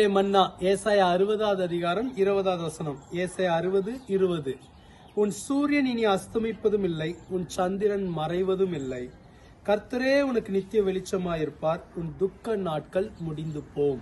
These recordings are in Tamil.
மன்னா ஏசாயா அறுபதாவது அதிகாரம் இருபதாவது வசனம் ஏசாயா அறுபது இருபது உன் சூரியன் இனி அஸ்தமிப்பதும் இல்லை உன் சந்திரன் மறைவதும் இல்லை கர்த்தரே உனக்கு நித்திய வெளிச்சமாயிருப்பார் உன் துக்க நாட்கள் முடிந்து போம்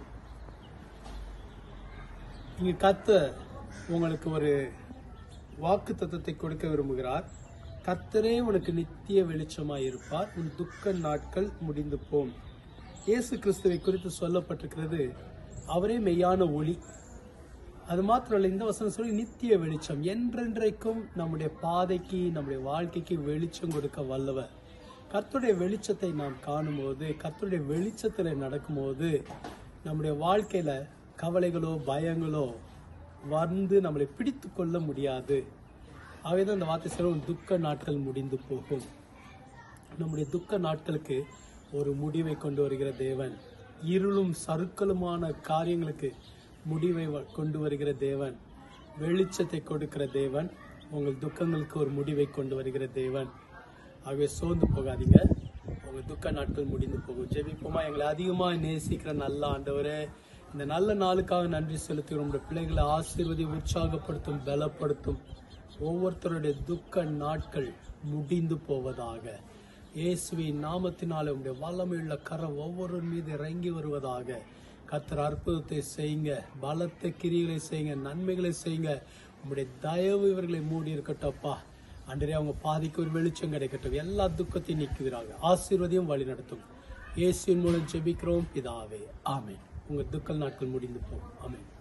இங்க கத்த உங்களுக்கு ஒரு வாக்கு தத்துவத்தை கொடுக்க விரும்புகிறார் கர்த்தரே உனக்கு நித்திய வெளிச்சமாயிருப்பார் உன் துக்க நாட்கள் முடிந்து போம் இயேசு கிறிஸ்துவை குறித்து சொல்லப்பட்டிருக்கிறது அவரே மெய்யான ஒளி அது மாத்திரம் இல்லை இந்த வசனம் சொல்லி நித்திய வெளிச்சம் என்றென்றைக்கும் நம்முடைய பாதைக்கு நம்முடைய வாழ்க்கைக்கு வெளிச்சம் கொடுக்க வல்லவர் கர்த்தருடைய வெளிச்சத்தை நாம் காணும்போது கர்த்தருடைய வெளிச்சத்தில் நடக்கும்போது நம்முடைய வாழ்க்கையில கவலைகளோ பயங்களோ வந்து நம்மளை பிடித்து கொள்ள முடியாது ஆகவேதான் அந்த வார்த்தை சொல்லும் துக்க நாட்கள் முடிந்து போகும் நம்முடைய துக்க நாட்களுக்கு ஒரு முடிவை கொண்டு வருகிற தேவன் இருளும் சருக்களுமான காரியங்களுக்கு முடிவை வ- கொண்டு வருகிற தேவன் வெளிச்சத்தை கொடுக்கிற தேவன் உங்கள் துக்கங்களுக்கு ஒரு முடிவை கொண்டு வருகிற தேவன் ஆகவே சோர்ந்து போகாதீங்க உங்க துக்க நாட்கள் முடிந்து போகும் ஜெபிப்போமா எங்களை அதிகமா நேசிக்கிற நல்ல ஆண்டவரே இந்த நல்ல நாளுக்காக நன்றி செலுத்துகிறோம் உங்களுடைய பிள்ளைகளை ஆசீர்வதி உற்சாகப்படுத்தும் பலப்படுத்தும் ஒவ்வொருத்தருடைய துக்க நாட்கள் முடிந்து போவதாக இயேசுவின் நாமத்தினாலே உங்களுடைய வல்லமையுள்ள கரம் ஒவ்வொரு மீது இறங்கி வருவதாக கர்த்தர் அற்புதத்தை செய்யுங்க பலத்த கிரிகளை செய்யுங்க நன்மைகளை செய்யுங்க உங்களுடைய தயவு இவர்களை மூடி இருக்கட்டப்பா அன்றே அவங்க பாதிக்கு ஒரு வெளிச்சம் கிடைக்கட்டும் எல்லா துக்கத்தையும் நீக்குகிறாங்க ஆசீர்வதியும் வழி நடத்தும் இயேசுவின் மூலம் ஜெபிக்கிறோம் பிதாவே ஆமென் உங்க துக்கல் நாட்கள் முடிந்து போகும் ஆமென்